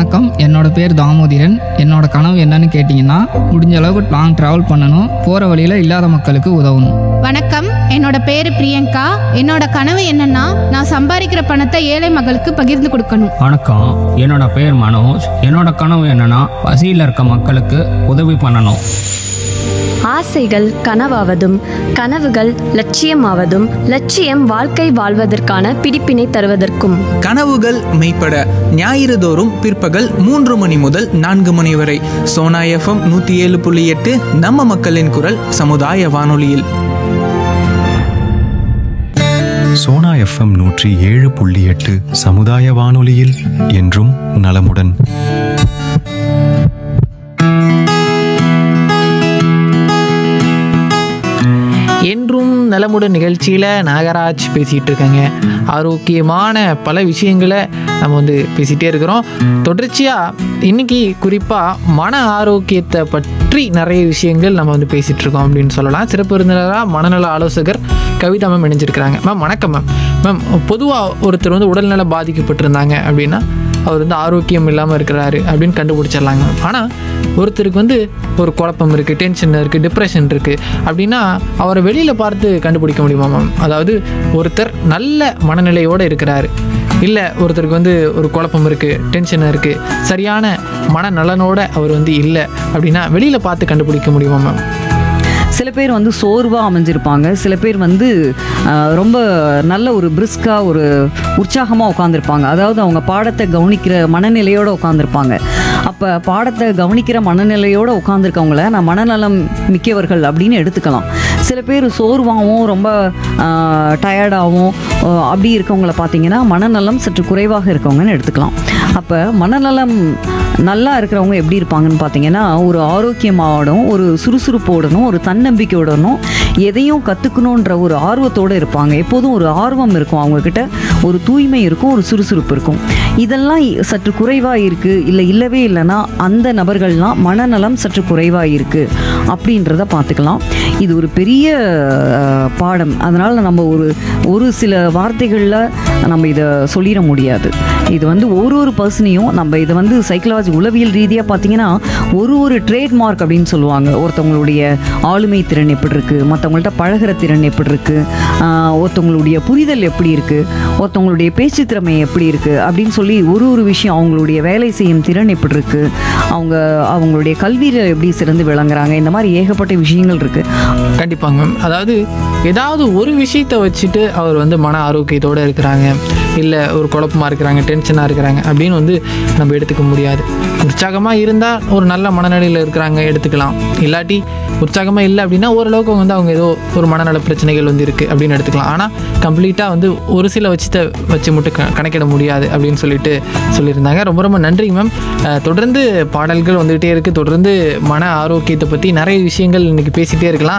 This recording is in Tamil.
வணக்கம் என்னோட பேர் தாமோதிரன் என்னோட கனவு என்னன்னு கேட்டிங்கன்னா முடிஞ்ச அளவுக்கு லாங் ட்ராவல் பண்ணணும் போகிற வழியில் இல்லாத மக்களுக்கு உதவணும் வணக்கம் என்னோட பேரு பிரியங்கா என்னோட கனவு என்னன்னா நான் சம்பாதிக்கிற பணத்தை ஏழை மக்களுக்கு பகிர்ந்து கொடுக்கணும் வணக்கம் என்னோட பேர் மனோஜ் என்னோட கனவு என்னன்னா பசியில் இருக்க மக்களுக்கு உதவி பண்ணணும் ஆசைகள் கனவாவதும் கனவுகள் லட்சியமாவதும் லட்சியம் வாழ்க்கை வாழ்வதற்கான பிடிப்பினை தருவதற்கும் கனவுகள் மெய்ப்பட ஞாயிறு தோறும் பிற்பகல் மூன்று மணி முதல் நான்கு மணி வரை சோனா எஃப்எம் நூற்றி ஏழு புள்ளி எட்டு நம்ம மக்களின் குரல் சமுதாய வானொலியில் சோனா எஃப்எம் நூற்றி ஏழு புள்ளி எட்டு சமுதாய வானொலியில் என்றும் நலமுடன் என்றும் நலமுடன் நிகழ்ச்சியில் நாகராஜ் பேசிகிட்டு இருக்கேங்க ஆரோக்கியமான பல விஷயங்களை நம்ம வந்து பேசிகிட்டே இருக்கிறோம் தொடர்ச்சியாக இன்னைக்கு குறிப்பாக மன ஆரோக்கியத்தை பற்றி நிறைய விஷயங்கள் நம்ம வந்து பேசிகிட்டு இருக்கோம் அப்படின்னு சொல்லலாம் சிறப்பு விருந்தினராக மனநல ஆலோசகர் கவிதா மேம் இணைஞ்சிருக்கிறாங்க மேம் வணக்கம் மேம் மேம் பொதுவாக ஒருத்தர் வந்து உடல்நல பாதிக்கப்பட்டிருந்தாங்க அப்படின்னா அவர் வந்து ஆரோக்கியம் இல்லாமல் இருக்கிறாரு அப்படின்னு கண்டுபிடிச்சிடலாங்க மேம் ஆனால் ஒருத்தருக்கு வந்து ஒரு குழப்பம் இருக்குது டென்ஷன் இருக்குது டிப்ரெஷன் இருக்குது அப்படின்னா அவரை வெளியில் பார்த்து கண்டுபிடிக்க முடியுமா மேம் அதாவது ஒருத்தர் நல்ல மனநிலையோடு இருக்கிறாரு இல்லை ஒருத்தருக்கு வந்து ஒரு குழப்பம் இருக்குது டென்ஷன் இருக்குது சரியான மனநலனோட அவர் வந்து இல்லை அப்படின்னா வெளியில் பார்த்து கண்டுபிடிக்க முடியுமா மேம் சில பேர் வந்து சோர்வாக அமைஞ்சிருப்பாங்க சில பேர் வந்து ஆஹ், ரொம்ப நல்ல ஒரு பிரிஸ்காக ஒரு உற்சாகமாக உட்காந்துருப்பாங்க அதாவது அவங்க பாடத்தை கவனிக்கிற மனநிலையோடு உட்காந்துருப்பாங்க அப்போ பாடத்தை கவனிக்கிற மனநிலையோடு உட்காந்துருக்கவங்கள நான் மனநலம் மிக்கவர்கள் அப்படின்னு எடுத்துக்கலாம் சில பேர் சோர்வாகவும் ரொம்ப டயர்டாகவும் அப்படி இருக்கவங்கள பார்த்தீங்கன்னா மனநலம் சற்று குறைவாக இருக்கவங்கன்னு எடுத்துக்கலாம் அப்போ மனநலம் நல்லா இருக்கிறவங்க எப்படி இருப்பாங்கன்னு பார்த்தீங்கன்னா ஒரு ஆரோக்கியமாவோடும் ஒரு சுறுசுறுப்போடனும் ஒரு தன்னம்பிக்கையோடனும் எதையும் கற்றுக்கணுன்ற ஒரு ஆர்வத்தோடு இருப்பாங்க எப்போதும் ஒரு ஆர்வம் இருக்கும் அவங்கக்கிட்ட ஒரு தூய்மை இருக்கும் ஒரு சுறுசுறுப்பு இருக்கும் இதெல்லாம் இ- சற்று குறைவாக இருக்குது இல்லை இல்லவே இல்லைன்னா அந்த நபர்கள்லாம் மனநலம் சற்று குறைவாக இருக்குது அப்படின்றத பார்த்துக்கலாம் இது ஒரு பெரிய அஹ், பாடம் அதனால் நம்ம ஒரு ஒரு சில வார்த்தைகளில் நம்ம இதை சொல்லிட முடியாது இது வந்து ஒரு ஒரு பர்சனையும் நம்ம இதை வந்து சைக்கலாஜி உளவியல் ரீதியாக பார்த்தீங்கன்னா ஒரு ஒரு ட்ரேட்மார்க் அப்படின்னு சொல்லுவாங்க ஒருத்தவங்களுடைய ஆளுமை திறன் எப்படி இருக்குது மற்றவங்கள்ட்ட பழகுற திறன் எப்படி இருக்குது ஒருத்தவங்களுடைய புரிதல் எப்படி இருக்குது ஒருத்தவங்களுடைய பேச்சு திறமை எப்படி இருக்குது அப்படின்னு சொல்லி ஒரு ஒரு விஷயம் அவங்களுடைய வேலை செய்யும் திறன் எப்படி இருக்குது அவங்க அவங்களுடைய கல்வியில் எப்படி சிறந்து விளங்குறாங்க இந்த மாதிரி ஏகப்பட்ட விஷயங்கள் இருக்குது கண்டிப்பாங்க மேம் அதாவது ஏதாவது ஒரு விஷயத்தை வச்சுட்டு அவர் வந்து மன ஆரோக்கியத்தோடு இருக்கிறாங்க இல்லை ஒரு குழப்பமா இருக்கிறாங்க டென்ஷனாக இருக்கிறாங்க அப்படின்னு வந்து நம்ம எடுத்துக்க முடியாது உற்சாகமாக இருந்தால் ஒரு நல்ல மனநிலையில் இருக்கிறாங்க எடுத்துக்கலாம் இல்லாட்டி உற்சாகமாக இல்லை அப்படின்னா ஓரளவுக்கு வந்து அவங்க ஏதோ ஒரு மனநல பிரச்சனைகள் வந்து இருக்குது அப்படின்னு எடுத்துக்கலாம் ஆனால் கம்ப்ளீட்டாக வந்து ஒரு சில வச்சுத்தை வச்சு மட்டும் க- கணக்கிட முடியாது அப்படின்னு சொல்லிட்டு சொல்லியிருந்தாங்க ரொம்ப ரொம்ப நன்றி மேம் அஹ், தொடர்ந்து பாடல்கள் வந்துகிட்டே இருக்குது தொடர்ந்து மன ஆரோக்கியத்தை பற்றி நிறைய விஷயங்கள் இன்றைக்கி பேசிகிட்டே இருக்கலாம்